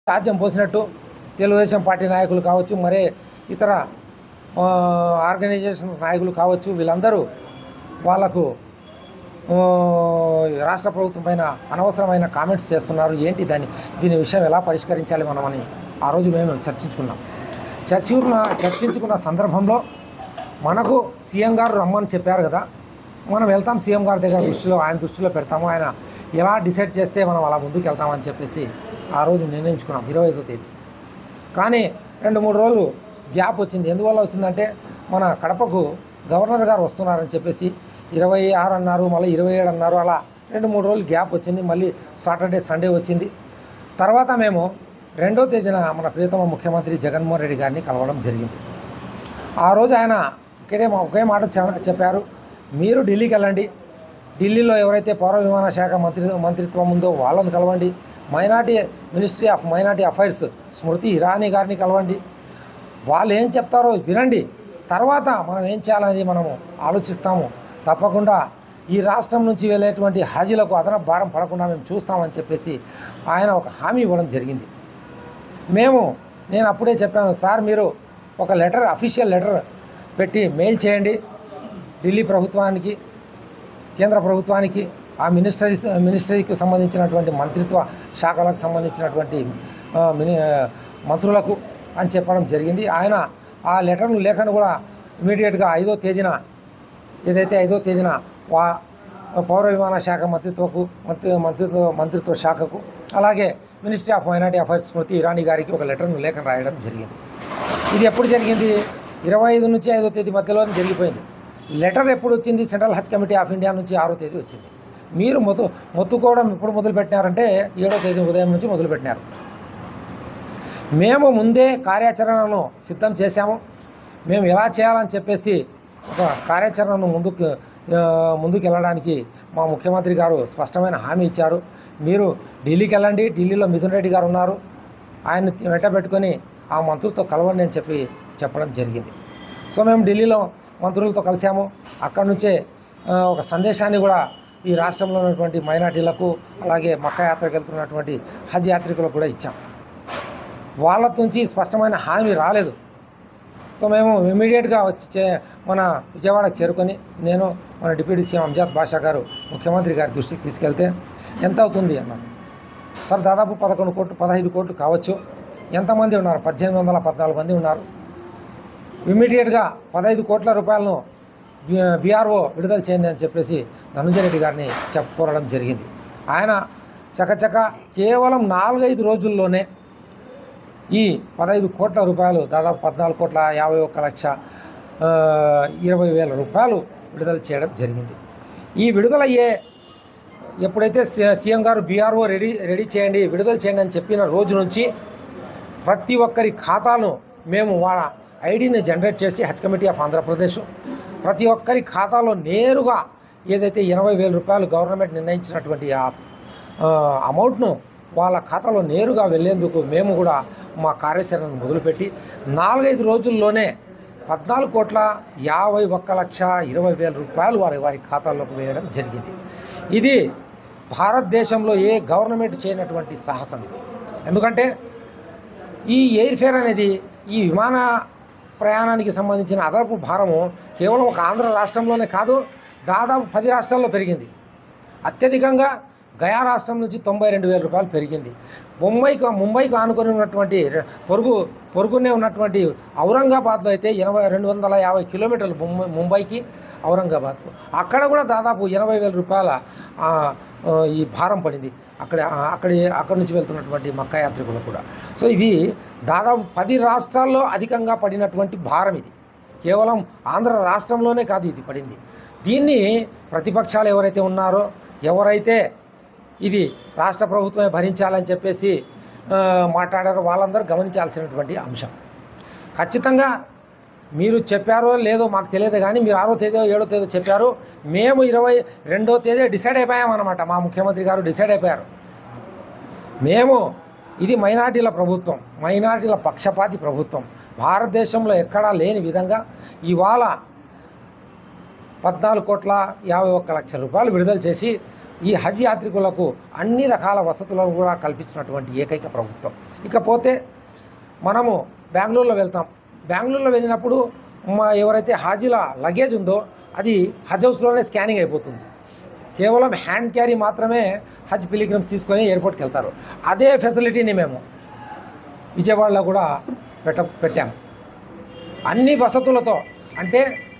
రాజ్యం పోసినట్టు తెలుగుదేశం పార్టీ నాయకులు కావచ్చు మరే ఇతర ఆ, ఆర్గనైజేషన్స్ నాయకులు కావచ్చు వీళ్ళందరూ వాళ్లకు ఆ, రాష్ట్ర ప్రభుత్వం పైన అనవసరమైన కామెంట్స్ చేస్తున్నారు ఏంటి దాన్ని దీని విషయం ఎలా పరిష్కరించాలి మనమని ఆ రోజు మేము చర్చించుకున్నాం చర్చించుకున్న చర్చించుకున్న సందర్భంలో మనకు సీఎం గారు రమ్మని చెప్పారు కదా మనం వెళ్తాం సీఎం గారి దగ్గర దృష్టిలో ఆయన దృష్టిలో పెడతాము ఆయన ఎలా డిసైడ్ చేస్తే మనం అలా ముందుకు వెళ్తామని చెప్పేసి ఆ రోజు నిర్ణయించుకున్నాం ఇరవై ఐదో తేదీ కానీ రెండు మూడు రోజులు గ్యాప్ వచ్చింది ఎందువల్ల వచ్చిందంటే మన కడపకు గవర్నర్ గారు వస్తున్నారని చెప్పేసి ఇరవై ఆరు అన్నారు మళ్ళీ ఇరవై ఏడు అన్నారు అలా రెండు మూడు రోజులు గ్యాప్ వచ్చింది మళ్ళీ సాటర్డే సండే వచ్చింది తర్వాత మేము రెండో తేదీన మన ప్రియతమ ముఖ్యమంత్రి జగన్మోహన్ రెడ్డి గారిని కలవడం జరిగింది ఆ రోజు ఆయన ఒకే మా- ఒకే మాట చె- చెప్పారు మీరు ఢిల్లీకి వెళ్ళండి ఢిల్లీలో ఎవరైతే పౌర విమాన శాఖ మంత్రి మంత్రిత్వం ఉందో వాళ్ళని కలవండి minority ministry of minority affairs Smriti Irani గారిని కలవండి వాళ్ళు ఏం చెప్తారో వినండి తర్వాత మనం ఏం చేయాలని మనము ఆలోచిస్తాము తప్పకుండా ఈ రాష్ట్రం నుంచి వెళ్ళేటువంటి హాజీలకు అదనపు భారం పడకుండా మేము చూస్తామని చెప్పేసి ఆయన ఒక హామీ ఇవ్వడం జరిగింది మేము నేను అప్పుడే చెప్పాను సార్ మీరు ఒక లెటర్ అఫీషియల్ లెటర్ పెట్టి మెయిల్ చేయండి ఢిల్లీ ప్రభుత్వానికి కేంద్ర ప్రభుత్వానికి ఆ మినిస్టరీస్ మినిస్టరీకి సంబంధించినటువంటి మంత్రిత్వ శాఖలకు సంబంధించినటువంటి ఆ, మిని ఆ, మంత్రులకు అని చెప్పడం జరిగింది ఆయన ఆ లెటర్ను లేఖను కూడా ఇమీడియట్గా ఐదో తేదీన ఏదైతే ఐదో తేదీన వా పౌర విమాన శాఖ మంత్రిత్వకు మంత్రి మంత్రిత్వ మంత్రిత్వ శాఖకు అలాగే ministry of minority affairs Smriti Irani గారికి ఒక లెటర్ను లేఖను రాయడం జరిగింది ఇది ఎప్పుడు జరిగింది ఇరవై ఐదు నుంచి ఐదో తేదీ మధ్యలో జరిగిపోయింది లెటర్ ఎప్పుడు వచ్చింది central Haj committee of India నుంచి ఆరో తేదీ వచ్చింది మీరు మొత్తు మొత్తుకోవడం ఎప్పుడు మొదలు పెట్టినారంటే ఏడో తేదీ ఉదయం నుంచి మొదలు పెట్టినారు మేము ముందే కార్యాచరణను సిద్ధం చేశాము మేము ఎలా చేయాలని చెప్పేసి ఒక కార్యాచరణను ముందుకు ఆ, ముందుకు వెళ్ళడానికి మా ముఖ్యమంత్రి గారు స్పష్టమైన హామీ ఇచ్చారు మీరు ఢిల్లీకి వెళ్ళండి ఢిల్లీలో మిథున్ రెడ్డి గారు ఉన్నారు ఆయన్ని వెంట పెట్టుకొని ఆ మంత్రులతో కలవండి అని చెప్పి చెప్పడం జరిగింది సో మేము ఢిల్లీలో మంత్రులతో కలిసాము అక్కడ నుంచే ఆ, ఒక సందేశాన్ని కూడా ఈ రాష్ట్రంలో ఉన్నటువంటి మైనార్టీలకు అలాగే మక్కా యాత్రకు వెళ్తున్నటువంటి హజ్ యాత్రికులకు కూడా ఇచ్చాం వాళ్ళ నుంచి స్పష్టమైన హామీ రాలేదు సో మేము ఇమీడియట్గా వచ్చి చే- మన విజయవాడకు చేరుకొని నేను మన డిప్యూటీ సీఎం అంజాద్ బాషా గారు ముఖ్యమంత్రి గారి దృష్టికి తీసుకెళ్తే ఎంత అవుతుంది అన్నారు సార్ దాదాపు పదకొండు కోట్లు పదహైదు కోట్లు కావచ్చు ఎంతమంది ఉన్నారు పద్దెనిమిది వందల పద్నాలుగు మంది ఉన్నారు ఇమ్మీడియట్గా పదహైదు కోట్ల రూపాయలను బి- బీఆర్ఓ విడుదల చేయండి అని చెప్పేసి ధనుంజయ రెడ్డి గారిని చెప్పుకోవడం జరిగింది ఆయన చకచక కేవలం నాలుగైదు రోజుల్లోనే ఈ పదహైదు కోట్ల రూపాయలు దాదాపు పద్నాలుగు కోట్ల యాభై ఒక్క లక్ష ఆ, ఇరవై వేల రూపాయలు విడుదల చేయడం జరిగింది ఈ విడుదలయ్యే ఎప్పుడైతే సి- సీఎం గారు బీఆర్ఓ రెడీ రెడీ చేయండి విడుదల చేయండి అని చెప్పిన రోజు నుంచి ప్రతి ఒక్కరి ఖాతాను మేము వాళ్ళ ఐడిని జనరేట్ చేసి హజ్ కమిటీ ఆఫ్ ఆంధ్రప్రదేశ్ ప్రతి ఒక్కరి ఖాతాలో నేరుగా ఏదైతే ఎనభై వేల రూపాయలు గవర్నమెంట్ నిర్ణయించినటువంటి ఆ ఆ, అమౌంట్ను వాళ్ళ ఖాతాలో నేరుగా వెళ్ళేందుకు మేము కూడా మా కార్యాచరణను మొదలుపెట్టి నాలుగైదు రోజుల్లోనే పద్నాలుగు కోట్ల యాభై ఒక్క లక్ష ఇరవై వేల రూపాయలు వారి వారి ఖాతాల్లోకి వేయడం జరిగింది ఇది భారతదేశంలో ఏ గవర్నమెంట్ చేయనటువంటి సాహసం ఇది ఎందుకంటే ఈ ఎయిర్ ఫేర్ అనేది ఈ విమాన ప్రయాణానికి సంబంధించిన అదనపు భారము కేవలం ఒక ఆంధ్ర రాష్ట్రంలోనే కాదు దాదాపు పది రాష్ట్రాల్లో పెరిగింది అత్యధికంగా గయా రాష్ట్రం నుంచి తొంభై రెండు వేల రూపాయలు పెరిగింది ముంబైకి ముంబైకి ఆనుకొని ఉన్నటువంటి రె- పొరుగు పొరుగునే ఉన్నటువంటి ఔరంగాబాద్లో అయితే ఎనభై రెండు వందల యాభై కిలోమీటర్లు ముంబై ముంబైకి ఔరంగాబాద్కు అక్కడ కూడా దాదాపు ఎనభై వేల రూపాయల ఆ, ఆ, ఈ భారం పడింది అక్కడ అక్కడి అక్కడి నుంచి వెళ్తున్నటువంటి మక్కా యాత్రికులకు కూడా సో ఇది దాదాపు పది రాష్ట్రాల్లో అధికంగా పడినటువంటి భారం ఇది కేవలం ఆంధ్ర రాష్ట్రంలోనే కాదు ఇది పడింది దీన్ని ప్రతిపక్షాలు ఎవరైతే ఉన్నారో ఎవరైతే ఇది రాష్ట్ర ప్రభుత్వమే భరించాలని చెప్పేసి ఆ, మాట్లాడారో వాళ్ళందరూ గమనించాల్సినటువంటి అంశం ఖచ్చితంగా మీరు చెప్పారో లేదో మాకు తెలియదు కానీ మీరు ఆరో తేదీ ఏడో తేదీ చెప్పారు మేము ఇరవై రెండో తేదీ డిసైడ్ అయిపోయామన్నమాట మా ముఖ్యమంత్రి గారు డిసైడ్ అయిపోయారు మేము ఇది మైనార్టీల ప్రభుత్వం మైనార్టీల పక్షపాతి ప్రభుత్వం భారతదేశంలో ఎక్కడా లేని విధంగా ఇవాళ పద్నాలుగు కోట్ల యాభై ఒక్క లక్షల రూపాయలు విడుదల చేసి ఈ హజ్ యాత్రికులకు అన్ని రకాల వసతులను కూడా కల్పించినటువంటి ఏకైక ప్రభుత్వం ఇకపోతే మనము బెంగళూరులో వెళ్తాం బెంగళూరులో వెళ్ళినప్పుడు మా ఎవరైతే హాజీల లగేజ్ ఉందో అది హజ్ హౌస్లోనే స్కానింగ్ అయిపోతుంది కేవలం హ్యాండ్ క్యారీ మాత్రమే హజ్ పిలిగ్రమ్స్ తీసుకొని ఎయిర్పోర్ట్కి వెళ్తారు అదే ఫెసిలిటీని మేము విజయవాడలో కూడా పెట్ట పెట్టాము అన్ని వసతులతో అంటే